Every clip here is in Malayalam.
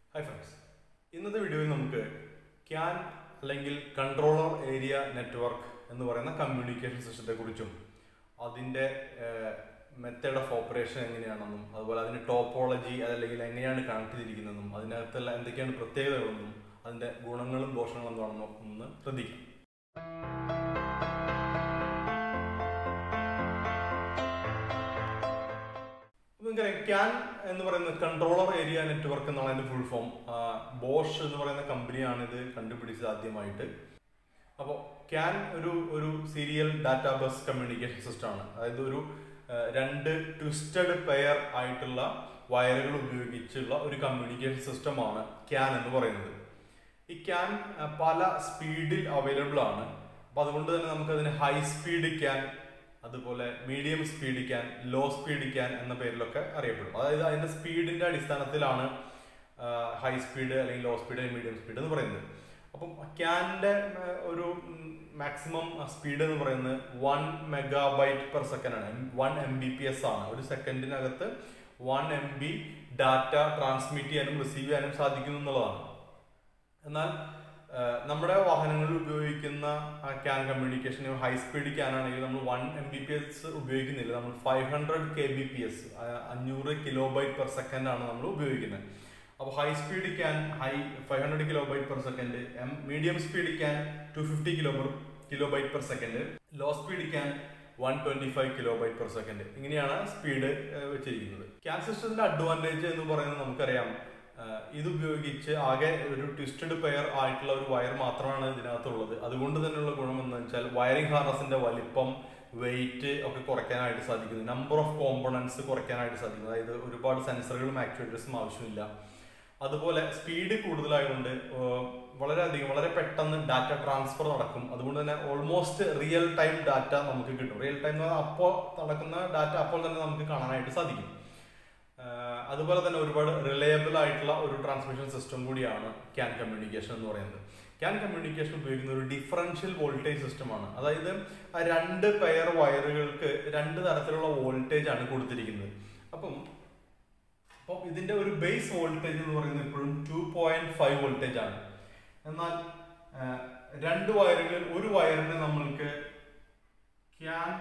ഹായ് ഫ്രണ്ട്സ് ഇന്നത്തെ വീഡിയോയിൽ നമുക്ക് ക്യാൻ അല്ലെങ്കിൽ കൺട്രോളർ ഏരിയ നെറ്റ്വർക്ക് എന്ന് പറയുന്ന കമ്മ്യൂണിക്കേഷൻ സിസ്റ്റത്തെ കുറിച്ചും അതിൻ്റെ മെത്തേഡ് ഓഫ് ഓപ്പറേഷൻ എങ്ങനെയാണെന്നും അതുപോലെ അതിൻ്റെ ടോപ്പോളജി അതല്ലെങ്കിൽ എങ്ങനെയാണ് കണക്ട് ചെയ്തിരിക്കുന്നതെന്നും അതിനകത്തുള്ള എന്തൊക്കെയാണ് പ്രത്യേകതകളെന്നും അതിൻ്റെ ഗുണങ്ങളും ദോഷങ്ങളും എന്താണെന്നും ഒന്ന് ശ്രദ്ധിക്കാം നിങ്ങൾക്കറിയാം ക്യാൻ എന്ന് പറയുന്ന കൺട്രോളർ ഏരിയ നെറ്റ്വർക്ക് എന്നാണ് അതിന്റെ ഫുൾ ഫോം ബോഷ് എന്ന് പറയുന്ന കമ്പനിയാണ് ഇത് കണ്ടുപിടിച്ചത് ആദ്യമായിട്ട് അപ്പോൾ ക്യാൻ ഒരു ഒരു സീരിയൽ ഡാറ്റാ ബസ് കമ്മ്യൂണിക്കേഷൻ സിസ്റ്റമാണ് അതായത് ഒരു ആ, രണ്ട് ട്വിസ്റ്റഡ് പെയർ ആയിട്ടുള്ള വയറുകൾ ഉപയോഗിച്ചുള്ള ഒരു കമ്മ്യൂണിക്കേഷൻ സിസ്റ്റമാണ് ക്യാൻ എന്ന് പറയുന്നത് ഈ ക്യാൻ ആ, പല സ്പീഡിൽ അവൈലബിൾ ആണ് അപ്പൊ അതുകൊണ്ട് തന്നെ നമുക്ക് അതിന് ഹൈ സ്പീഡ് ക്യാൻ അതുപോലെ medium speed CAN low speed CAN എന്ന പേരിലൊക്കെ അറിയപ്പെടും അതായത് അതിന്റെ സ്പീഡിന്റെ അടിസ്ഥാനത്തിലാണ് ഹൈ സ്പീഡ് അല്ലെങ്കിൽ ലോ സ്പീഡ് മീഡിയം സ്പീഡ് എന്ന് പറയുന്നത് അപ്പം ക്യാനിന്റെ ഒരു മാക്സിമം സ്പീഡ് എന്ന് പറയുന്നത് വൺ മെഗാബൈറ്റ് പെർ സെക്കൻഡ് ആണ് one M B P S ആണ് ഒരു സെക്കൻഡിനകത്ത് one M B data transmit ചെയ്യാനും റിസീവ് ചെയ്യാനും സാധിക്കുന്നു എന്നുള്ളതാണ് എന്നാൽ ആ, നമ്മുടെ വാഹനങ്ങളിൽ ഉപയോഗിക്കുന്ന CAN communication high speed can ആണെങ്കിൽ നമ്മൾ one M B P S ഉപയോഗിക്കുന്നില്ല നമ്മൾ five hundred K B P S അഞ്ഞൂറ് കിലോ ബൈറ്റ് പെർ സെക്കൻഡ് ആണ് നമ്മൾ ഉപയോഗിക്കുന്നത് അപ്പോൾ high speed CAN high five hundred kilobyte per second medium speed CAN two fifty kilo kilobyte per second low speed CAN one twenty five kilobyte per second ഇങ്ങനെയാണ് സ്പീഡ് വെച്ചിരിക്കുന്നത് ക്യാൻ സിസ്റ്റത്തിന്റെ അഡ്വാൻറ്റേജ് എന്ന് പറയുന്നത് നമുക്കറിയാം ആഹ് ഇത് ഉപയോഗിച്ച് ആകെ ഒരു ട്വിസ്റ്റഡ് പെയർ ആയിട്ടുള്ള ഒരു വയർ മാത്രമാണ് ഇതിനകത്തുള്ളത് അതുകൊണ്ട് തന്നെയുള്ള ഗുണം എന്ന് വെച്ചാൽ വയറിംഗ് ഹാർനസിന്റെ വലിപ്പം വെയിറ്റ് ഒക്കെ കുറയ്ക്കാനായിട്ട് സാധിക്കുന്നു നമ്പർ ഓഫ് കോമ്പണൻസ് കുറയ്ക്കാനായിട്ട് സാധിക്കുന്നു അതായത് ഒരുപാട് സെൻസറുകളും ആക്ച്വേറ്റേഴ്സും ആവശ്യമില്ല അതുപോലെ സ്പീഡ് കൂടുതലായതുകൊണ്ട് ആഹ് വളരെയധികം വളരെ പെട്ടെന്ന് ഡാറ്റ ട്രാൻസ്ഫർ നടക്കും അതുകൊണ്ട് തന്നെ ഓൾമോസ്റ്റ് റിയൽ ടൈം ഡാറ്റ നമുക്ക് കിട്ടും റിയൽ ടൈം അപ്പോൾ നടക്കുന്ന ഡാറ്റ അപ്പോൾ തന്നെ നമുക്ക് കാണാനായിട്ട് സാധിക്കും ആഹ് അതുപോലെ തന്നെ ഒരുപാട് റിലയബിൾ ആയിട്ടുള്ള ഒരു ട്രാൻസ്മിഷൻ സിസ്റ്റം കൂടിയാണ് ക്യാൻ കമ്മ്യൂണിക്കേഷൻ എന്ന് പറയുന്നത് ക്യാൻ കമ്മ്യൂണിക്കേഷൻ ഉപയോഗിക്കുന്ന ഒരു ഡിഫറൻഷ്യൽ വോൾട്ടേജ് സിസ്റ്റമാണ് അതായത് ആ രണ്ട് പെയർ വയറുകൾക്ക് രണ്ട് തരത്തിലുള്ള വോൾട്ടേജ് ആണ് കൊടുത്തിരിക്കുന്നത് അപ്പം അപ്പം ഇതിന്റെ ഒരു ബേസ് വോൾട്ടേജ് എന്ന് പറയുന്നത് എപ്പോഴും ടു പോയിന്റ് ഫൈവ് വോൾട്ടേജ് ആണ് എന്നാൽ ആഹ് രണ്ട് വയറുകൾ ഒരു വയറിന് നമ്മൾക്ക് ക്യാൻ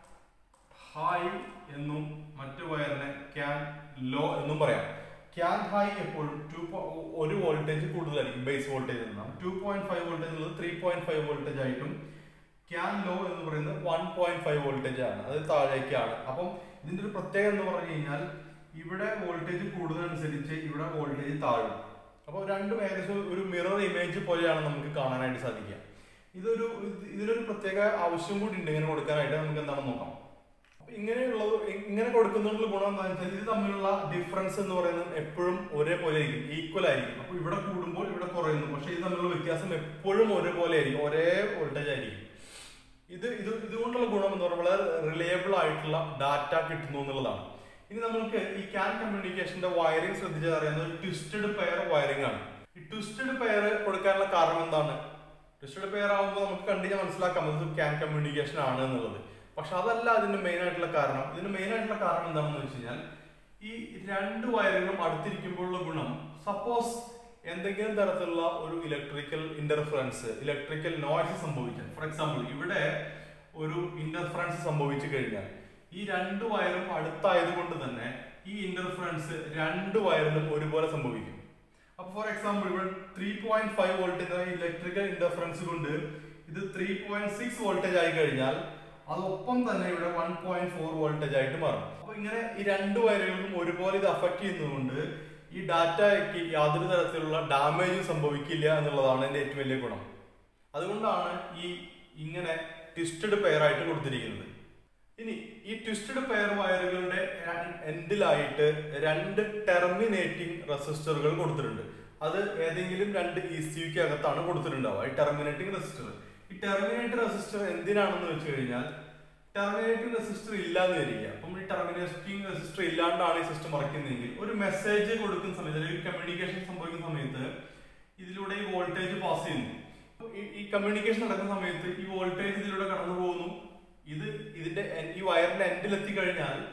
ഹൈ എന്നും മറ്റു വയറിനെ ക്യാൻ ലോ എന്നും പറയാം ക്യാൻ ഹൈ എപ്പോഴും ടു ഒരു വോൾട്ടേജ് കൂടുതലായിരിക്കും ബേസ് വോൾട്ടേജ് എന്നാണ് ടു പോയിന്റ് ഫൈവ് വോൾട്ടേജ് ഉള്ളത് ത്രീ പോയിന്റ് ഫൈവ് വോൾട്ടേജ് ആയിട്ടും ക്യാൻ ലോ എന്ന് പറയുന്നത് വൺ പോയിന്റ് ഫൈവ് വോൾട്ടേജ് ആണ് അത് താഴേക്കാണ് അപ്പം ഇതിന്റെ ഒരു പ്രത്യേകത എന്ന് പറഞ്ഞു കഴിഞ്ഞാൽ ഇവിടെ വോൾട്ടേജ് കൂടുതലനുസരിച്ച് ഇവിടെ വോൾട്ടേജ് താഴും അപ്പോൾ രണ്ടും ഏകദേശം ഒരു മിറർ ഇമേജ് പോലെയാണ് നമുക്ക് കാണാനായിട്ട് സാധിക്കുക ഇതൊരു ഇത് ഇതിനൊരു പ്രത്യേക ആവശ്യം കൂടി ഉണ്ട് ഇങ്ങനെ കൊടുക്കാനായിട്ട് നമുക്ക് എന്താണെന്ന് നോക്കാം അപ്പൊ ഇങ്ങനെയുള്ളത് ഇങ്ങനെ കൊടുക്കുന്നതിനുള്ള ഗുണം എന്താണെന്ന് വെച്ചാൽ ഇത് തമ്മിലുള്ള ഡിഫറൻസ് എന്ന് പറയുന്നത് എപ്പോഴും ഒരേപോലെ ആയിരിക്കും ഈക്വൽ ആയിരിക്കും അപ്പൊ ഇവിടെ കൂടുമ്പോൾ ഇവിടെ കുറയുന്നു പക്ഷെ ഇത് തമ്മിലുള്ള വ്യത്യാസം എപ്പോഴും ഒരേപോലെ ആയിരിക്കും ഒരേ വോൾട്ടേജ് ആയിരിക്കും ഇത് ഇത് ഇതുകൊണ്ടുള്ള ഗുണം എന്ന് പറയുമ്പോൾ വളരെ റിലയബിൾ ആയിട്ടുള്ള ഡാറ്റ കിട്ടുന്നു എന്നുള്ളതാണ് ഇനി നമ്മൾക്ക് ഈ ക്യാൻ കമ്മ്യൂണിക്കേഷന്റെ വയറിംഗ് ശ്രദ്ധിച്ചാൽ അറിയാവുന്നത് ട്വിസ്റ്റഡ് പെയർ വയറിംഗ് ആണ് ഈ ട്വിസ്റ്റഡ് പെയർ കൊടുക്കാനുള്ള കാരണം എന്താണ് ട്വിസ്റ്റഡ് പെയർ ആകുമ്പോൾ നമുക്ക് കണ്ടിട്ട് മനസ്സിലാക്കാം അത് ക്യാൻ കമ്മ്യൂണിക്കേഷൻ ആണ് എന്നുള്ളത് പക്ഷെ അതല്ല അതിന്റെ മെയിൻ ആയിട്ടുള്ള കാരണം ഇതിന്റെ മെയിൻ ആയിട്ടുള്ള കാരണം എന്താണെന്ന് വെച്ച് കഴിഞ്ഞാൽ ഈ രണ്ട് വയറുകളും അടുത്തിരിക്കുമ്പോഴുള്ള ഗുണം സപ്പോസ് എന്തെങ്കിലും തരത്തിലുള്ള ഒരു ഇലക്ട്രിക്കൽ ഇന്റർഫറൻസ് ഇലക്ട്രിക്കൽ നോയ്സ് സംഭവിച്ചാൽ ഫോർ എക്സാമ്പിൾ ഇവിടെ ഒരു ഇന്റർഫറൻസ് സംഭവിച്ചു കഴിഞ്ഞാൽ ഈ രണ്ട് വയറും അടുത്തായത് കൊണ്ട് തന്നെ ഈ ഇന്റർഫറൻസ് രണ്ട് വയറിലും ഒരുപോലെ സംഭവിക്കും അപ്പൊ ഫോർ എക്സാമ്പിൾ ഇവിടെ three point five voltage electrical interference കൊണ്ട് ഇത് ത്രീ പോയിന്റ് സിക്സ് വോൾട്ടേജ് ആയി കഴിഞ്ഞാൽ അതൊപ്പം തന്നെ ഇവിടെ വൺ പോയിന്റ് ഫോർ വോൾട്ടേജ് ആയിട്ട് മാറും അപ്പൊ ഇങ്ങനെ ഈ രണ്ട് വയറുകൾക്കും ഒരുപോലെ ഇത് അഫക്ട് ചെയ്യുന്നതുകൊണ്ട് ഈ ഡാറ്റയ്ക്ക് യാതൊരു തരത്തിലുള്ള ഡാമേജും സംഭവിക്കില്ല എന്നുള്ളതാണ് എന്റെ ഏറ്റവും വലിയ ഗുണം അതുകൊണ്ടാണ് ഈ ഇങ്ങനെ ട്വിസ്റ്റഡ് പെയർ ആയിട്ട് കൊടുത്തിരിക്കുന്നത് ഇനി ഈ ട്വിസ്റ്റഡ് പെയർ വയറുകളുടെ എൻഡിലായിട്ട് രണ്ട് ടെർമിനേറ്റിംഗ് റെസിസ്റ്ററുകൾ കൊടുത്തിട്ടുണ്ട് അത് ഏതെങ്കിലും രണ്ട് ഇ സിക്ക് അകത്താണ് കൊടുത്തിട്ടുണ്ടാവുക ഈ ടെർമിനേറ്റിംഗ് റെസിസ്റ്റർ ഈ ടെർമിനേറ്റ് റെസിസ്റ്റർ എന്തിനാണെന്ന് വെച്ച് കഴിഞ്ഞാൽ ടെർമിനേറ്റിംഗ് റെസിസ്റ്റർ ഇല്ലാന്ന് വരിക അപ്പം ഈ ടെർമിനേറ്റിംഗ് റെസിസ്റ്റർ ഇല്ലാണ്ടാണ് ഈ സിസ്റ്റം മറക്കുന്നതെങ്കിൽ ഒരു മെസ്സേജ് കൊടുക്കുന്ന സമയത്ത് അല്ലെങ്കിൽ കമ്മ്യൂണിക്കേഷൻ സംഭവിക്കുന്ന സമയത്ത് ഇതിലൂടെ ഈ വോൾട്ടേജ് പാസ് ചെയ്യുന്നു അപ്പൊ ഈ- ഈ കമ്മ്യൂണിക്കേഷൻ നടക്കുന്ന സമയത്ത് ഈ വോൾട്ടേജ് ഇതിലൂടെ കടന്നു പോകുന്നു ഇത് ഇതിന്റെ എൻ- ഈ വയറിന്റെ എൻഡിൽ എത്തിക്കഴിഞ്ഞാൽ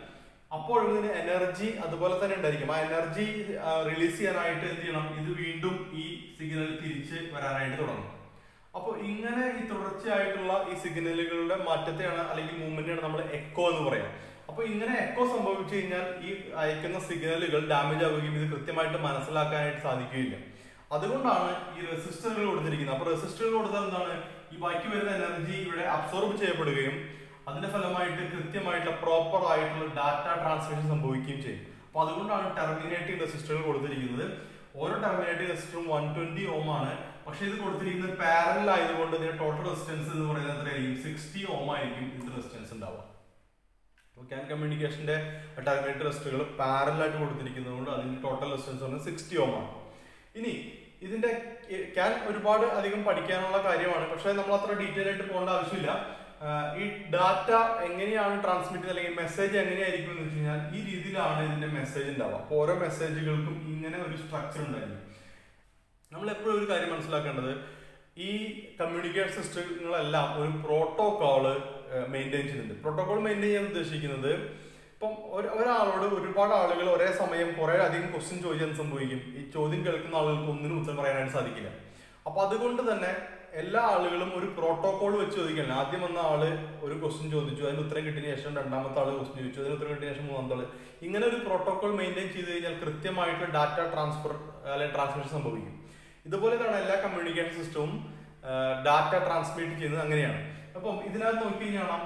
അപ്പോഴും ഇതിന് എനർജി അതുപോലെ തന്നെ ഉണ്ടായിരിക്കും ആ എനർജി റിലീസ് ചെയ്യാനായിട്ട് എന്ത് ചെയ്യണം ഇത് വീണ്ടും ഈ സിഗ്നൽ തിരിച്ച് വരാനായിട്ട് തുടങ്ങും അപ്പോൾ ഇങ്ങനെ ഈ തുടർച്ചയായിട്ടുള്ള ഈ സിഗ്നലുകളുടെ മാറ്റത്തെയാണ് അല്ലെങ്കിൽ മൂവ്മെന്റാണ് നമ്മൾ എക്കോ എന്ന് പറയാം അപ്പോൾ ഇങ്ങനെ എക്കോ സംഭവിച്ചു കഴിഞ്ഞാൽ ഈ അയക്കുന്ന സിഗ്നലുകൾ ഡാമേജ് ആവുകയും ഇത് കൃത്യമായിട്ട് മനസ്സിലാക്കാനായിട്ട് സാധിക്കുകയില്ല അതുകൊണ്ടാണ് ഈ റെസിസ്റ്ററുകൾ കൊടുത്തിരിക്കുന്നത് അപ്പോൾ റെസിസ്റ്ററുകൾ കൊടുത്താൽ എന്താണ് ഈ ബാക്കി വരുന്ന എനർജി ഇവിടെ അബ്സോർബ് ചെയ്യപ്പെടുകയും അതിന്റെ ഫലമായിട്ട് കൃത്യമായിട്ടുള്ള പ്രോപ്പർ ആയിട്ടുള്ള ഡാറ്റ ട്രാൻസ്മിഷൻ സംഭവിക്കുകയും ചെയ്യും അപ്പൊ അതുകൊണ്ടാണ് ടെർമിനേറ്റിംഗ് റെസിസ്റ്ററുകൾ കൊടുത്തിരിക്കുന്നത് ഓരോ ടെർമിനേറ്റിംഗ് റെസിസ്റ്ററും വൺ ട്വന്റി ഓം ആണ് പക്ഷെ ഇത് കൊടുത്തിരിക്കുന്നത് പാരലൽ ആയതുകൊണ്ട് ഇതിന്റെ ടോട്ടൽ റെസിസ്റ്റൻസ് എന്ന് പറയുന്നത് എത്രയായിരിക്കും സിക്സ്റ്റി ഓം ആയിരിക്കും ഇതിന്റെ റെസിസ്റ്റൻസ് ഉണ്ടാവുക ക്യാൻ കമ്മ്യൂണിക്കേഷന്റെ ടെർമിനേറ്റർ റെസിസ്റ്ററുകൾ പാരലൽ ആയിട്ട് കൊടുത്തിരിക്കുന്നതുകൊണ്ട് അതിന്റെ ടോട്ടൽ റെസിസ്റ്റൻസ് പറഞ്ഞാൽ സിക്സ്റ്റി ഓം ആണ് ഇനി ഇതിന്റെ ക്യാൻ ഒരുപാട് അധികം പഠിക്കാനുള്ള കാര്യമാണ് പക്ഷെ നമ്മൾ അത്ര ഡീറ്റെയിൽ ആയിട്ട് പോകേണ്ട ആവശ്യമില്ല ഈ ഡാറ്റ എങ്ങനെയാണ് ട്രാൻസ്മിറ്റ് ചെയ്യുന്നത് അല്ലെങ്കിൽ മെസ്സേജ് എങ്ങനെയായിരിക്കും എന്ന് വെച്ച് കഴിഞ്ഞാൽ ഈ രീതിയിലാണ് ഇതിന്റെ മെസ്സേജ് ഉണ്ടാവുക അപ്പോൾ ഓരോ മെസ്സേജുകൾക്കും ഇങ്ങനെ ഒരു സ്ട്രക്ചർ ഉണ്ടായിരിക്കും നമ്മൾ എപ്പോഴും ഒരു കാര്യം മനസ്സിലാക്കേണ്ടത് ഈ കമ്മ്യൂണിക്കേഷൻ സിസ്റ്റങ്ങളെല്ലാം ഒരു പ്രോട്ടോകോള് മെയിൻറ്റെയിൻ ചെയ്യുന്നുണ്ട് പ്രോട്ടോകോൾ മെയിൻറ്റെയിൻ ചെയ്യാൻ ഉദ്ദേശിക്കുന്നത് ഇപ്പം ഒരാളോട് ഒരുപാട് ആളുകൾ ഒരേ സമയം കുറെ അധികം ക്വസ്റ്റ്യൻ ചോദിച്ചാൽ സംഭവിക്കും ഈ ചോദ്യം കേൾക്കുന്ന ആളുകൾക്ക് ഒന്നിനും ഉത്തരം പറയാനായിട്ട് സാധിക്കില്ല അപ്പൊ അതുകൊണ്ട് തന്നെ എല്ലാ ആളുകളും ഒരു പ്രോട്ടോകോൾ വെച്ച് ചോദിക്കണം ആദ്യം വന്ന ആള് ഒരു ക്വസ്റ്റ്യൻ ചോദിച്ചു അതിന് ഉത്തരം കിട്ടിയ ശേഷം രണ്ടാമത്തെ ആള് ക്വസ്റ്റ്യൻ ചോദിച്ചു അതിന് ഉത്തരം കിട്ടിയ ശേഷം മൂന്നാമത്തെ ആള് ഇങ്ങനെ ഒരു പ്രോട്ടോകോൾ മെയിൻറ്റെയിൻ ചെയ്ത് കഴിഞ്ഞാൽ കൃത്യമായിട്ട് ഡാറ്റ ട്രാൻസ്ഫർ അല്ലെങ്കിൽ ട്രാൻസ്മിഷൻ സംഭവിക്കും ഇതുപോലെ തന്നെ എല്ലാ കമ്മ്യൂണിക്കേഷൻ സിസ്റ്റവും ഡാറ്റ ട്രാൻസ്മിറ്റ് ചെയ്യുന്നത് അങ്ങനെയാണ് അപ്പം ഇതിനകത്ത് നോക്കി കഴിഞ്ഞാൽ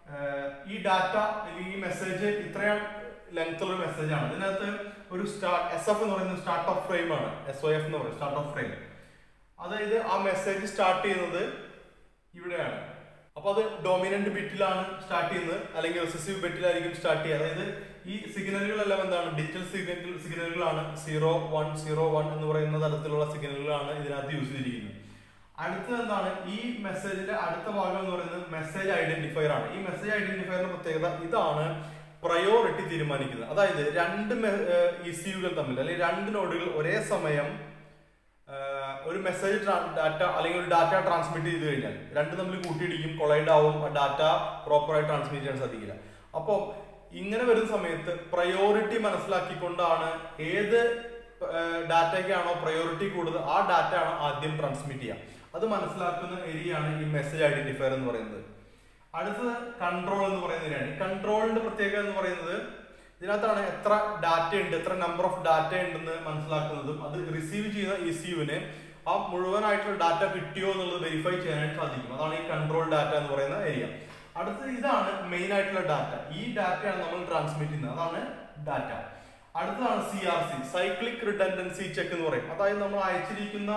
ഈ ഡാറ്റ അല്ലെങ്കിൽ ഈ മെസ്സേജ് ഇത്രയും ലെങ്ത് ഉള്ള മെസ്സേജ് ആണ് ഇതിനകത്ത് ഒരു സ്റ്റാർട്ട് എസ് എഫ് എന്ന് പറയുന്നത് സ്റ്റാർട്ട് ഓഫ് ഫ്രെയിം ആണ് എസ് ഒ എഫ് എന്ന് പറയുന്നത് സ്റ്റാർട്ട് ഓഫ് ഫ്രെയിം അതായത് ആ മെസ്സേജ് സ്റ്റാർട്ട് ചെയ്യുന്നത് ഇവിടെയാണ് അപ്പൊ അത് ഡോമിനന്റ് ബിറ്റിലാണ് സ്റ്റാർട്ട് ചെയ്യുന്നത് അല്ലെങ്കിൽ റിസസീവ് ബിറ്റിലായിരിക്കും സ്റ്റാർട്ട് ചെയ്യുക അതായത് ഈ സിഗ്നലുകളെല്ലാം എന്താണ് ഡിജിറ്റൽ സിഗ്നൽ സിഗ്നലുകളാണ് സീറോ വൺ സീറോ വൺ എന്ന് പറയുന്ന തരത്തിലുള്ള സിഗ്നലുകളാണ് ഇതിനകത്ത് യൂസ് ചെയ്തിരിക്കുന്നത് അടുത്തത് എന്താണ് ഈ മെസ്സേജിന്റെ അടുത്ത ഭാഗം എന്ന് പറയുന്നത് മെസ്സേജ് ഐഡന്റിഫയർ ആണ് ഈ മെസ്സേജ് ഐഡന്റിഫയറിന്റെ പ്രത്യേകത ഇതാണ് പ്രയോറിറ്റി തീരുമാനിക്കുന്നത് അതായത് രണ്ട് ഇ സിയുകൾ തമ്മിൽ അല്ലെങ്കിൽ രണ്ട് നോഡുകൾ ഒരേ സമയം ഒരു മെസ്സേജ് ഡാറ്റ അല്ലെങ്കിൽ ഒരു ഡാറ്റ ട്രാൻസ്മിറ്റ് ചെയ്ത് കഴിഞ്ഞാൽ രണ്ട് തമ്മിൽ കൂട്ടിയിടിക്കും കൊളൈഡ് ആവും ഡാറ്റ പ്രോപ്പറായി ട്രാൻസ്മിറ്റ് ചെയ്യാൻ സാധിക്കില്ല അപ്പോൾ ഇങ്ങനെ വരുന്ന സമയത്ത് പ്രയോറിറ്റി മനസ്സിലാക്കിക്കൊണ്ടാണ് ഏത് ഡാറ്റയ്ക്കാണോ പ്രയോറിറ്റി കൂടുതൽ ആ ഡാറ്റ ആണ് ആദ്യം ട്രാൻസ്മിറ്റ് ചെയ്യുക അത് മനസ്സിലാക്കുന്ന ഏരിയയാണ് ഈ മെസ്സേജ് ഐഡന്റിഫയർ എന്ന് പറയുന്നത് അടുത്തത് കൺട്രോൾ എന്ന് പറയുന്ന ഏരിയയാണ് ഈ കൺട്രോളിന്റെ പ്രത്യേകത എന്ന് പറയുന്നത് ഇതിനകത്താണ് എത്ര ഡാറ്റ ഉണ്ട് എത്ര നമ്പർ ഓഫ് ഡാറ്റ ഉണ്ടെന്ന് മനസ്സിലാക്കുന്നതും അത് റിസീവ് ചെയ്യുന്ന ഇ സിയുവിന് ആ മുഴുവനായിട്ടുള്ള ഡാറ്റ കിട്ടിയോ എന്നുള്ളത് വെരിഫൈ ചെയ്യാനായിട്ട് സാധിക്കും അതാണ് ഈ കൺട്രോൾ ഡാറ്റ എന്ന് പറയുന്ന ഏരിയ അടുത്തത് ഇതാണ് മെയിൻ ആയിട്ടുള്ള ഡാറ്റ ഈ ഡാറ്റയാണ് നമ്മൾ ട്രാൻസ്മിറ്റ് ചെയ്യുന്നത് അതാണ് ഡാറ്റ അടുത്തതാണ് C R C cyclic redundancy check എന്ന് പറയും അതായത് നമ്മൾ അയച്ചിരിക്കുന്ന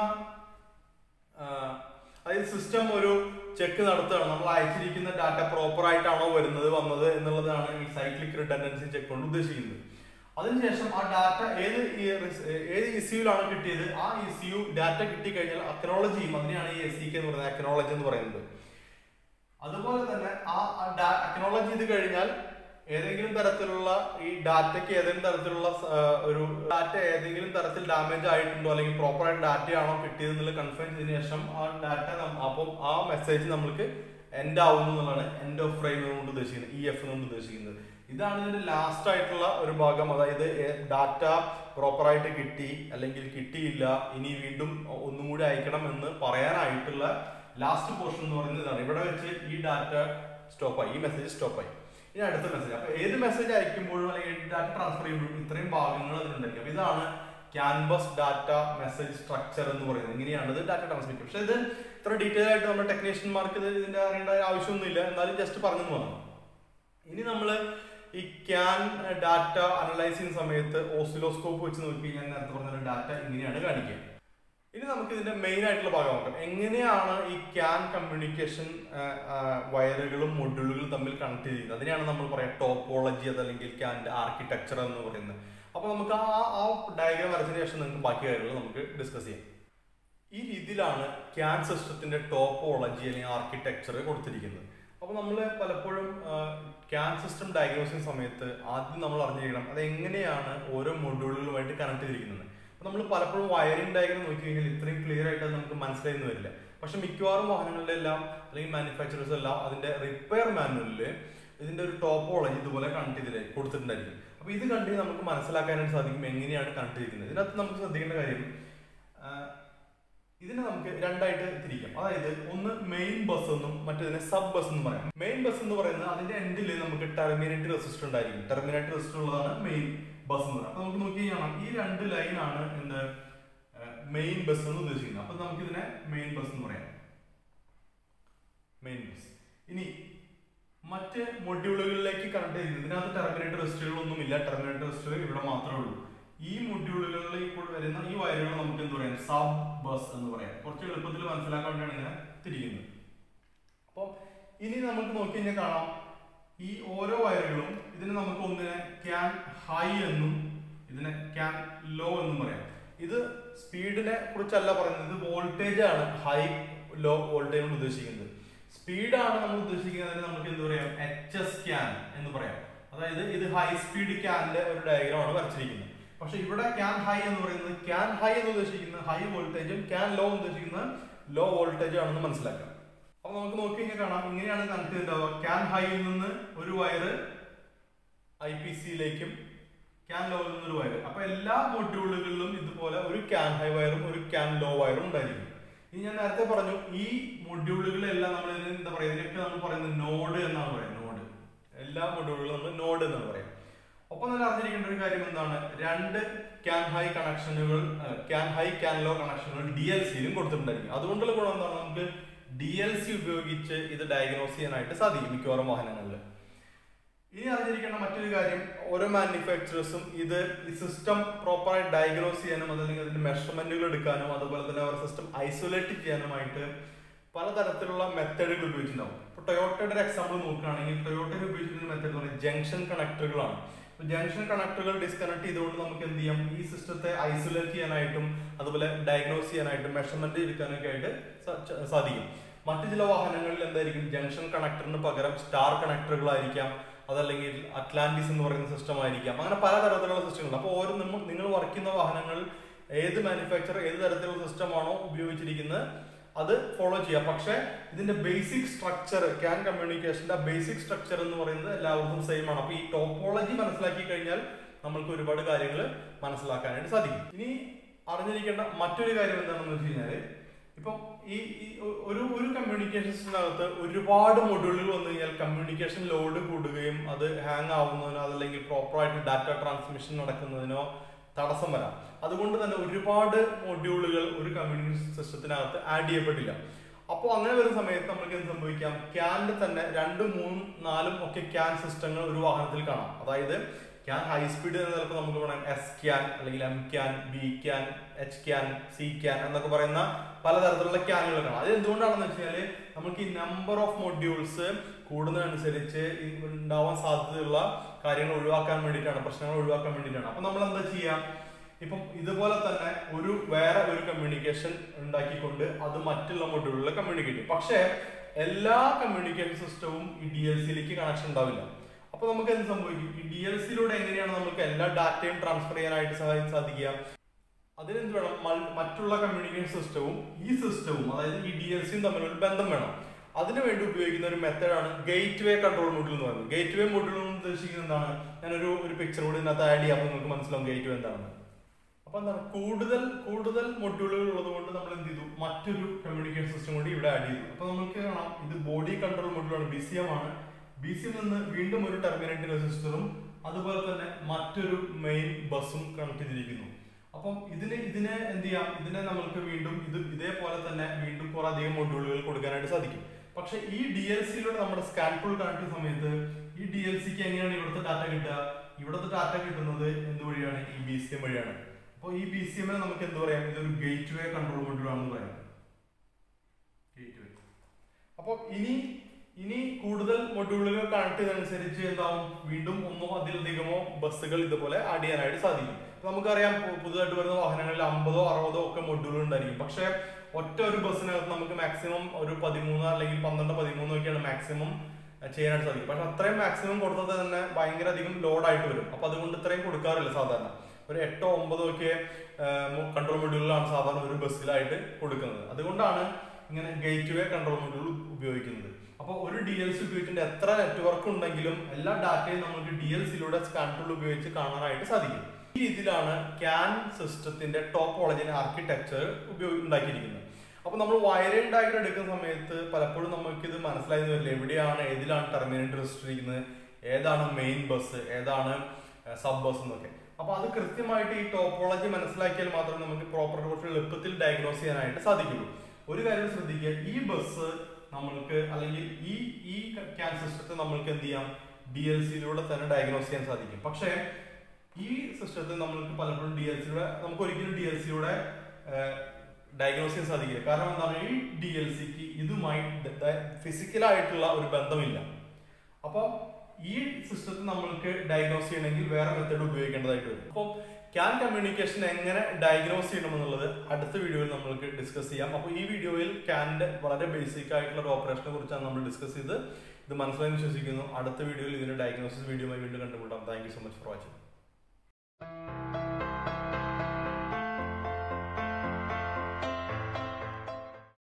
അതായത് സിസ്റ്റം ഒരു ചെക്ക് നടത്തുകയാണ് നമ്മൾ അയച്ചിരിക്കുന്ന ഡാറ്റ പ്രോപ്പർ ആയിട്ടാണോ വരുന്നത് വന്നത് എന്നുള്ളതാണ് ഈ സൈക്ലിക് റിഡൻഡൻസി ചെക്ക് കൊണ്ട് ഉദ്ദേശിക്കുന്നത് അതിനുശേഷം ആ ഡാറ്റ ഏത് ഏത് ഇസ്യൂലാണ് കിട്ടിയത് ആ ഇസ്യു ഡാറ്റ കിട്ടിക്കഴിഞ്ഞാൽ അക്നോളജിയും അതിനെയാണ് ഈ എസ് സി കെ എന്ന് പറയുന്നത് അക്നോളജി എന്ന് പറയുന്നത് അതുപോലെ തന്നെ ആ അക്നോളജി ചെയ്ത് കഴിഞ്ഞാൽ ഏതെങ്കിലും തരത്തിലുള്ള ഈ ഡാറ്റയ്ക്ക് ഏതെങ്കിലും തരത്തിലുള്ള ഒരു ഡാറ്റ ഏതെങ്കിലും തരത്തിൽ ഡാമേജ് ആയിട്ടുണ്ടോ അല്ലെങ്കിൽ പ്രോപ്പർ ആയിട്ട് ഡാറ്റയാണോ കിട്ടിയത് എന്നുള്ളത് കൺഫേം ചെയ്തതിനു ശേഷം ആ ഡാറ്റ അപ്പം ആ മെസ്സേജ് നമ്മൾക്ക് എൻഡ് ആവുന്നു എന്നുള്ളതാണ് എൻഡ് ഓഫ് ഫ്രെയിം കൊണ്ട് ഉദ്ദേശിക്കുന്നത് ഇ എഫ് കൊണ്ട് ഉദ്ദേശിക്കുന്നത് ഇതാണ് ഇതിന്റെ ലാസ്റ്റ് ആയിട്ടുള്ള ഒരു ഭാഗം അതായത് ഡാറ്റ പ്രോപ്പർ ആയിട്ട് കിട്ടി അല്ലെങ്കിൽ കിട്ടിയില്ല ഇനി വീണ്ടും ഒന്നും കൂടി അയക്കണം എന്ന് പറയാനായിട്ടുള്ള ലാസ്റ്റ് പോർഷൻ എന്ന് പറയുന്നത് ഇതാണ് ഇവിടെ വെച്ച് ഈ ഡാറ്റ സ്റ്റോപ്പായി ഈ മെസ്സേജ് സ്റ്റോപ്പായി ഇനി അടുത്ത മെസ്സേജ് അപ്പൊ ഏത് മെസ്സേജ് അയക്കുമ്പോഴും അല്ലെങ്കിൽ ഡാറ്റ ട്രാൻസ്ഫർ ചെയ്യുമ്പോഴും ഇത്രയും ഭാഗങ്ങൾ അതിലുണ്ടായിരിക്കും അപ്പൊ ഇതാണ് ക്യാൻവസ് ഡാറ്റ മെസ്സേജ് സ്ട്രക്ചർ എന്ന് പറയുന്നത് ഇങ്ങനെയാണ് ഇത് ഡാറ്റ ട്രാൻസ്മിറ്റ് പക്ഷെ ഇത് ഇത്ര ഡീറ്റെയിൽ ആയിട്ട് നമ്മുടെ ടെക്നീഷ്യന്മാർക്ക് ഇത് ഇതിന്റെ അറിയേണ്ട ആവശ്യമൊന്നുമില്ല എന്നാലും ജസ്റ്റ് പറഞ്ഞു വന്നു ഇനി നമ്മൾ ഈ ക്യാൻ ഡാറ്റ അനലൈസ് ചെയ്യുന്ന സമയത്ത് ഓസിലോസ്കോപ്പ് വെച്ച് നോക്കി ഞാൻ നേരത്തെ പറഞ്ഞ ഡാറ്റ ഇങ്ങനെയാണ് കാണിക്കുക ഇനി നമുക്ക് ഇതിന്റെ മെയിൻ ആയിട്ടുള്ള ഭാഗം നോക്കാം എങ്ങനെയാണ് ഈ ക്യാൻ കമ്മ്യൂണിക്കേഷൻ വയറുകളും മൊഡ്യൂളുകളും തമ്മിൽ കണക്ട് ചെയ്യുന്നത് അതിനെയാണ് നമ്മൾ പറയാം ടോപ്പോളജി അതല്ലെങ്കിൽ ക്യാൻ്റെ ആർക്കിടെക്ചർ എന്ന് പറയുന്നത് അപ്പോൾ നമുക്ക് ആ ആ ഡയഗ്രാം വരച്ചതിന് ശേഷം നിങ്ങൾക്ക് ബാക്കി കാര്യങ്ങൾ നമുക്ക് ഡിസ്കസ് ചെയ്യാം ഈ രീതിയിലാണ് ക്യാൻ സിസ്റ്റത്തിന്റെ ടോപ്പോളജി അല്ലെങ്കിൽ ആർക്കിടെക്ചർ കൊടുത്തിരിക്കുന്നത് അപ്പോൾ നമ്മൾ പലപ്പോഴും ക്യാൻ സിസ്റ്റം ഡയഗ്നോസ് ചെയ്യുന്ന സമയത്ത് ആദ്യം നമ്മൾ അറിഞ്ഞിരിക്കണം അത് എങ്ങനെയാണ് ഓരോ മൊഡ്യൂളുകളുമായിട്ട് കണക്ട് ചെയ്തിരിക്കുന്നത് അപ്പോൾ നമ്മൾ പലപ്പോഴും വയറിംഗ് ഡയഗ്രം നോക്കി കഴിഞ്ഞാൽ ഇത്രയും ക്ലിയർ ആയിട്ട് അത് നമുക്ക് മനസ്സിലായെന്ന് വരില്ല പക്ഷെ മിക്കവാറും വാഹനങ്ങളിലെല്ലാം അല്ലെങ്കിൽ മാനുഫാക്ചറേഴ്സ് എല്ലാം അതിന്റെ റിപ്പയർ മാനുവലിൽ ഇതിന്റെ ഒരു ടോപ്പോളജി ഇതുപോലെ കണക്ട് ചെയ്തിട്ട് കൊടുത്തിട്ടുണ്ടായിരിക്കും അപ്പൊ ഇത് കണ്ട് നമുക്ക് മനസ്സിലാക്കാനായിട്ട് സാധിക്കും എങ്ങനെയാണ് കണക്ട് ചെയ്തിരിക്കുന്നത് ഇതിനകത്ത് നമുക്ക് ശ്രദ്ധിക്കേണ്ട കാര്യം ആ, ഇതിനെ നമുക്ക് രണ്ടായിട്ട് തിരിക്കാം അതായത് ഒന്ന് മെയിൻ ബസ് എന്നും മറ്റേതിനെ സബ് ബസ് എന്നും പറയാം മെയിൻ ബസ് എന്ന് പറയുന്നത് അതിന്റെ എൻഡിൽ നമുക്ക് ടെർമിനേറ്റ് റെസിസ്റ്റർ ഉണ്ടായിരിക്കും ടെർമിനേറ്റ് റെസിസ്റ്റർ ഉള്ളതാണ് മെയിൻ ബസ് എന്ന് പറയുന്നത് അപ്പൊ നമുക്ക് നോക്കി കഴിഞ്ഞാൽ ഈ രണ്ട് ലൈനാണ് എന്ത് മെയിൻ ബസ് എന്ന് ഉദ്ദേശിക്കുന്നത് അപ്പൊ നമുക്ക് ഇതിനെ മെയിൻ ബസ് എന്ന് പറയാം മെയിൻ ബസ് ഇനി മറ്റ് മൊഡ്യൂളുകളിലേക്ക് കണക്ട് ചെയ്യുന്നത് ഇതിനകത്ത് ടെർമിനേറ്റ് റെസിസ്റ്ററുകളൊന്നും ഇല്ല ടെർമിനേറ്റ് റെസിസ്റ്റർ ഇവിടെ മാത്രമേ ഉള്ളൂ ഈ മൊഡ്യൂളുകളിൽ ഇപ്പോൾ വരുന്ന ഈ വയറുകൾ നമുക്ക് എന്ത് പറയാം സബ് ബസ് എന്ന് പറയാം കുറച്ച് എളുപ്പത്തിൽ മനസ്സിലാക്കാൻ വേണ്ടിയാണ് ഇങ്ങനെ തിരിക്കുന്നത് അപ്പം ഇനി നമുക്ക് നോക്കി കഴിഞ്ഞാൽ കാണാം ഈ ഓരോ വയറുകളും ഇതിനെ നമുക്ക് ഒന്നിനെ ക്യാൻ ഹൈ എന്നും ഇതിനെ ക്യാൻ ലോ എന്നും പറയാം ഇത് സ്പീഡിനെ കുറിച്ചല്ല പറയുന്നത് ഇത് വോൾട്ടേജ് ആണ് ഹൈ ലോ വോൾട്ടേജ് കൊണ്ട് ഉദ്ദേശിക്കുന്നത് സ്പീഡാണ് നമ്മൾ ഉദ്ദേശിക്കുന്നത് നമുക്ക് എന്ത് പറയാം എച്ച് എസ് ക്യാൻ എന്ന് പറയാം അതായത് ഇത് ഹൈ സ്പീഡ് ക്യാനിന്റെ ഒരു ഡയഗ്രമാണ് വരച്ചിരിക്കുന്നത് പക്ഷെ ഇവിടെ ക്യാൻ ഹൈ എന്ന് പറയുന്നത് ക്യാൻ ഹൈ എന്ന് ഉദ്ദേശിക്കുന്നത് ഹൈ വോൾട്ടേജും ക്യാൻ ലോ എന്ന് ഉദ്ദേശിക്കുന്നത് ലോ വോൾട്ടേജ് ആണെന്ന് മനസ്സിലാക്കാം അപ്പൊ നമുക്ക് നോക്കി കഴിഞ്ഞാൽ കാണാം ഇങ്ങനെയാണ് കണക്ട് ചെയ്തിട്ടുണ്ടാവുക ക്യാൻ ഹൈയിൽ നിന്ന് ഒരു വയറ് ഐ പി സിയിലേക്കും ക്യാൻ ലോയിൽ നിന്ന് ഒരു വയർ അപ്പൊ എല്ലാ മൊഡ്യൂളുകളിലും ഇതുപോലെ ഒരു ക്യാൻ ഹൈ വയറും ഒരു ക്യാൻ ലോ വയറും ഉണ്ടായിരിക്കും ഇനി ഞാൻ നേരത്തെ പറഞ്ഞു ഈ മൊഡ്യൂളുകളെല്ലാം നമ്മൾ ഇതിന് എന്താ പറയുക ഇതിനൊക്കെ നമ്മൾ പറയുന്നത് നോഡ് എന്നാണ് പറയുന്നത് നോഡ് എല്ലാ മൊഡ്യൂളുകളും നമ്മൾ നോഡ് എന്നാണ് പറയുക ഒപ്പം തന്നെ അറിഞ്ഞിരിക്കേണ്ട ഒരു കാര്യം എന്താണ് രണ്ട് ക്യാൻ ഹൈ കണക്ഷനുകൾ ക്യാൻ ഹൈ ക്യാൻ ലോ കണക്ഷനുകൾ ഡി എൽ സിയിലും കൊടുത്തിട്ടുണ്ടായിരിക്കും അതുകൊണ്ടുള്ള ഗുണം എന്താണ് നമുക്ക് ഡി എൽ സി ഉപയോഗിച്ച് ഇത് ഡയഗ്നോസ് ചെയ്യാനായിട്ട് സാധിക്കും മിക്കവാറും വാഹനങ്ങളിൽ ഇനി അറിഞ്ഞിരിക്കേണ്ട മറ്റൊരു കാര്യം ഓരോ മാനുഫാക്ചറേഴ്സും ഇത് ഈ സിസ്റ്റം പ്രോപ്പറായി ഡയഗ്നോസ് ചെയ്യാനും അതല്ലെങ്കിൽ അതിന്റെ മെഷർമെന്റുകൾ എടുക്കാനും അതുപോലെ തന്നെ അവരുടെ സിസ്റ്റം ഐസൊലേറ്റ് ചെയ്യാനുമായിട്ട് പലതരത്തിലുള്ള മെത്തേഡുകൾ ഉപയോഗിച്ചിട്ടുണ്ടാവും ഇപ്പൊ ടൊയോട്ടയുടെ ഒരു എക്സാമ്പിൾ നോക്കുകയാണെങ്കിൽ ടൊയോട്ടയിൽ ഉപയോഗിച്ചിരുന്ന മെത്തേഡ് എന്ന് പറയുന്നത് ജംഗ്ഷൻ കണക്ടറുകളാണ് ജംഗ്ഷൻ കണക്ടറുകൾ ഡിസ്കണക്ട് ചെയ്തുകൊണ്ട് നമുക്ക് എന്ത് ചെയ്യാം ഈ സിസ്റ്റത്തെ ഐസൊലേറ്റ് ചെയ്യാനായിട്ടും അതുപോലെ ഡയഗ്നോസ് ചെയ്യാനായിട്ടും മെഷർമെന്റ് എടുക്കാനൊക്കെ ആയിട്ട് സാ- സാധിക്കും മറ്റു ചില വാഹനങ്ങളിൽ എന്തായിരിക്കും ജംഗ്ഷൻ കണക്ടറിന് പകരം സ്റ്റാർ കണക്ടറുകളായിരിക്കാം അതല്ലെങ്കിൽ അറ്റ്ലാന്റിസ് എന്ന് പറയുന്ന സിസ്റ്റം ആയിരിക്കാം അങ്ങനെ പലതരത്തിലുള്ള സിസ്റ്റങ്ങൾ അപ്പോൾ ഓരോ നിങ്ങൾ നിങ്ങൾ വർക്ക് ചെയ്യുന്ന വാഹനങ്ങൾ ഏത് മാനുഫാക്ചർ ഏത് തരത്തിലുള്ള സിസ്റ്റമാണോ ഉപയോഗിച്ചിരിക്കുന്നത് അത് ഫോളോ ചെയ്യാം പക്ഷേ ഇതിന്റെ ബേസിക് സ്ട്രക്ചർ ക്യാൻ കമ്മ്യൂണിക്കേഷന്റെ ബേസിക് സ്ട്രക്ചർ എന്ന് പറയുന്നത് എല്ലാവർക്കും സെയിം ആണ് അപ്പൊ ഈ ടോപ്പോളജി മനസ്സിലാക്കി കഴിഞ്ഞാൽ നമ്മൾക്ക് ഒരുപാട് കാര്യങ്ങൾ മനസ്സിലാക്കാനായിട്ട് സാധിക്കും ഇനി അറിഞ്ഞിരിക്കേണ്ട മറ്റൊരു കാര്യം എന്താണെന്ന് വെച്ച് കഴിഞ്ഞാല് ഇപ്പം ഈ ഈ ഒ- ഒരു ഒരു കമ്മ്യൂണിക്കേഷൻ സിസ്റ്റത്തിനകത്ത് ഒരുപാട് മൊഡ്യൂളുകൾ വന്നു കഴിഞ്ഞാൽ കമ്മ്യൂണിക്കേഷൻ ലോഡ് കൂടുകയും അത് ഹാങ് ആവുന്നതിനോ അതല്ലെങ്കിൽ പ്രോപ്പറായിട്ട് ഡാറ്റ ട്രാൻസ്മിഷൻ നടക്കുന്നതിനോ തടസ്സം വരാം അതുകൊണ്ട് തന്നെ ഒരുപാട് മൊഡ്യൂളുകൾ ഒരു കമ്മ്യൂണിക്കേഷൻ സിസ്റ്റത്തിനകത്ത് ആഡ് ചെയ്യപ്പെട്ടില്ല അപ്പോൾ അങ്ങനെ വരുന്ന സമയത്ത് നമുക്ക് എന്ത് സംഭവിക്കാം ക്യാനിൽ തന്നെ രണ്ടും മൂന്നും നാലും ഒക്കെ ക്യാൻ സിസ്റ്റങ്ങൾ ഒരു വാഹനത്തിൽ കാണാം അതായത് ക്യാൻ ഹൈ സ്പീഡ് എന്ന ചിലപ്പോൾ നമുക്ക് പറയാം എസ് ക്യാൻ അല്ലെങ്കിൽ M CAN B CAN H CAN C CAN എന്നൊക്കെ പറയുന്ന പലതരത്തിലുള്ള ക്യാനുകൾ കാണാം അത് എന്തുകൊണ്ടാണെന്ന് വെച്ചാൽ നമുക്ക് ഈ നമ്പർ ഓഫ് മൊഡ്യൂൾസ് കൂടുന്നതനുസരിച്ച് ഈ ഉണ്ടാവാൻ സാധ്യതയുള്ള കാര്യങ്ങൾ ഒഴിവാക്കാൻ വേണ്ടിയിട്ടാണ് പ്രശ്നങ്ങൾ ഒഴിവാക്കാൻ വേണ്ടിയിട്ടാണ് അപ്പൊ നമ്മൾ എന്താ ചെയ്യാം ഇപ്പം ഇതുപോലെ തന്നെ ഒരു വേറെ ഒരു കമ്മ്യൂണിക്കേഷൻ ഉണ്ടാക്കിക്കൊണ്ട് അത് മറ്റുള്ള മൊഡ്യൂളിൽ കമ്മ്യൂണിക്കേറ്റ് ചെയ്യും പക്ഷേ എല്ലാ കമ്മ്യൂണിക്കേഷൻ സിസ്റ്റവും ഈ ഡി എൽ സിയിലേക്ക് കണക്ഷൻ ഉണ്ടാവില്ല അപ്പൊ നമുക്ക് എന്ത് സംഭവിക്കും ഈ ഡി എൽ സിയിലൂടെ എങ്ങനെയാണ് നമുക്ക് എല്ലാ ഡാറ്റയും ട്രാൻസ്ഫർ ചെയ്യാനായിട്ട് സഹായി സാധിക്കുക അതിനെന്ത് വേണം മൾ- മറ്റുള്ള കമ്മ്യൂണിക്കേഷൻ സിസ്റ്റവും ഈ സിസ്റ്റവും അതായത് ഈ ഡി എൽ സിയും തമ്മിലൊരു ബന്ധം വേണം അതിനു വേണ്ടി ഉപയോഗിക്കുന്ന ഒരു മെത്തേഡാണ് ഗേറ്റ് വേ കൺട്രോൾ മൊഡ്യൂൾ എന്ന് പറയുന്നത് ഗേറ്റ് വേ മൊഡ്യൂൾ എന്ന് ഉദ്ദേശിക്കുന്നത് എന്താണ് ഞാനൊരു ഒരു പിക്ചർ കൂടി ഇതിനകത്ത് ആഡ് ചെയ്യാം അപ്പൊ നിങ്ങൾക്ക് മനസ്സിലാവും ഗേറ്റ് വേ എന്താണെന്ന് അപ്പൊ എന്താണ് കൂടുതൽ കൂടുതൽ മൊഡ്യൂളുകൾ ഉള്ളത് കൊണ്ട് നമ്മൾ എന്ത് ചെയ്തു മറ്റൊരു കമ്മ്യൂണിക്കേഷൻ സിസ്റ്റം കൂടി ഇവിടെ ആഡ് ചെയ്തു അപ്പൊ നമുക്ക് കാണാം ഇത് ബോഡി കൺട്രോൾ മൊഡ്യൂളാണ് ബി സി എം ആണ് ബി സി എം നിന്ന് വീണ്ടും ഒരു ടെർമിനേറ്റ് റെസിസ്റ്ററും അതുപോലെ തന്നെ മറ്റൊരു മെയിൻ ബസ്സും കണക്ട് ചെയ്തിരിക്കുന്നു അപ്പം ഇതിന് ഇതിനെ എന്ത് ചെയ്യാം ഇതിനെ നമുക്ക് വീണ്ടും ഇത് ഇതേപോലെ തന്നെ വീണ്ടും കുറെ അധികം മൊഡ്യൂളുകൾ കൊടുക്കാനായിട്ട് സാധിക്കും പക്ഷെ ഈ ഡി എൽ സിയിലൂടെ നമ്മുടെ സ്കാൻ പുൾ കണക്ട് ചെയ്യുന്ന സമയത്ത് ഈ ഡി എൽ സിക്ക് എങ്ങനെയാണ് ഇവിടുത്തെ ഡാറ്റ കിട്ടുക ഇവിടുത്തെ ഡാറ്റ കിട്ടുന്നത് എന്ത് വഴിയാണ് ഈ ബി സി എം വഴിയാണ് അപ്പോൾ ഈ ബി സി എമ്മിനെ നമുക്ക് എന്ത് പറയാം ഇതൊരു ഗേറ്റ് വേ കൺട്രോൾ മൊഡ്യൂൾ ആണെന്ന് പറയാം ഗേറ്റ് വേ അപ്പോൾ ഇനി ഇനി കൂടുതൽ മൊഡ്യൂളുകൾ കണക്ട് ചെയ്തതനുസരിച്ച് എന്താവും വീണ്ടും ഒന്നോ അതിലധികമോ ബസ്സുകൾ ഇതുപോലെ ആഡ് ചെയ്യാനായിട്ട് സാധിക്കും ഇപ്പൊ നമുക്കറിയാം പു- പുതുതായിട്ട് വരുന്ന വാഹനങ്ങളിൽ അമ്പതോ അറുപതോ ഒക്കെ മൊഡ്യൂളുകൾ ഉണ്ടായിരിക്കും പക്ഷേ ഒറ്റ ഒരു ബസ്സിനകത്ത് നമുക്ക് മാക്സിമം ഒരു പതിമൂന്ന് അല്ലെങ്കിൽ പന്ത്രണ്ട് പതിമൂന്ന് ഒക്കെയാണ് മാക്സിമം ചെയ്യാനായിട്ട് സാധിക്കും പക്ഷെ അത്രയും മാക്സിമം കൊടുത്തത് തന്നെ ഭയങ്കര അധികം ലോഡായിട്ട് വരും അപ്പൊ അതുകൊണ്ട് ഇത്രയും കൊടുക്കാറില്ല സാധാരണ ഒരു എട്ടോ ഒമ്പതോ ഒക്കെ കൺട്രോൾ മൊഡ്യൂളിലാണ് സാധാരണ ഒരു ബസ്സിലായിട്ട് കൊടുക്കുന്നത് അതുകൊണ്ടാണ് ഇങ്ങനെ ഗേറ്റ് വേ കൺട്രോൾ മൊഡ്യൂൾ ഉപയോഗിക്കുന്നത് അപ്പോൾ ഒരു ഡി എൽ സി ഉപയോഗിച്ചിട്ട് എത്ര നെറ്റ്വർക്ക് ഉണ്ടെങ്കിലും എല്ലാ ഡാറ്റയും നമുക്ക് ഡി എൽ സിയിലൂടെ സ്കാൻ ടൂൾ ഉപയോഗിച്ച് കാണാനായിട്ട് സാധിക്കും ഈ രീതിയിലാണ് ക്യാൻ സിസ്റ്റത്തിന്റെ ടോപ്പോളജി ആർക്കിടെക്ചർ ഉപയോഗി ഉണ്ടാക്കിയിരിക്കുന്നത് അപ്പൊ നമ്മൾ വയറിംഗ് ഡയഗ്രം എടുക്കുന്ന സമയത്ത് പലപ്പോഴും നമുക്ക് ഇത് മനസ്സിലായി വരില്ല എവിടെയാണ് ഏതിലാണ് ടെർമിനേറ്റർ ഇരിക്കുന്നത് ഏതാണ് മെയിൻ ബസ് ഏതാണ് സബ് ബസ് എന്നൊക്കെ അപ്പൊ അത് കൃത്യമായിട്ട് ഈ ടോപ്പോളജി മനസ്സിലാക്കിയാൽ മാത്രമേ നമുക്ക് പ്രോപ്പർ കുറച്ച് എളുപ്പത്തിൽ ഡയഗ്നോസ് ചെയ്യാനായിട്ട് സാധിക്കുള്ളൂ ഒരു കാര്യം ശ്രദ്ധിക്കുക ഈ ബസ് നമ്മൾക്ക് അല്ലെങ്കിൽ ഈ ഈ ക്യാൻ സിസ്റ്റത്തെ നമ്മൾക്ക് എന്ത് ചെയ്യാം ഡി എൽ സിയിലൂടെ തന്നെ ഡയഗ്നോസ് ചെയ്യാൻ സാധിക്കും പക്ഷേ ഈ സിസ്റ്റത്തിൽ നമ്മൾക്ക് പലപ്പോഴും ഡി എൽ സിയുടെ നമുക്ക് ഒരിക്കലും ഡി എൽ സിയുടെ ഡയഗ്നോസ് ചെയ്യാൻ സാധിക്കില്ല കാരണം എന്താണ് ഈ ഡി എൽ സിക്ക് ഇതുമായി ഫിസിക്കലായിട്ടുള്ള ഒരു ബന്ധമില്ല അപ്പോൾ ഈ സിസ്റ്റത്തിൽ നമ്മൾക്ക് ഡയഗ്നോസ് ചെയ്യണമെങ്കിൽ വേറെ മെത്തേഡ് ഉപയോഗിക്കേണ്ടതായിട്ട് വരും അപ്പോൾ ക്യാൻ കമ്മ്യൂണിക്കേഷൻ എങ്ങനെ ഡയഗ്നോസ് ചെയ്യണമെന്നുള്ളത് അടുത്ത വീഡിയോയിൽ നമ്മൾക്ക് ഡിസ്കസ് ചെയ്യാം അപ്പോൾ ഈ വീഡിയോയിൽ ക്യാനിന്റെ വളരെ ബേസിക് ആയിട്ടുള്ള ഒരു ഓപ്പറേഷനെ കുറിച്ചാണ് നമ്മൾ ഡിസ്കസ് ചെയ്ത് ഇത് മനസ്സിലായി വിശ്വസിക്കുന്നു അടുത്ത വീഡിയോയിൽ ഇതിന്റെ ഡയഗ്നോസിസ് വീഡിയോയുമായി വീണ്ടും കണ്ടുമുട്ടാം thank you so much for watching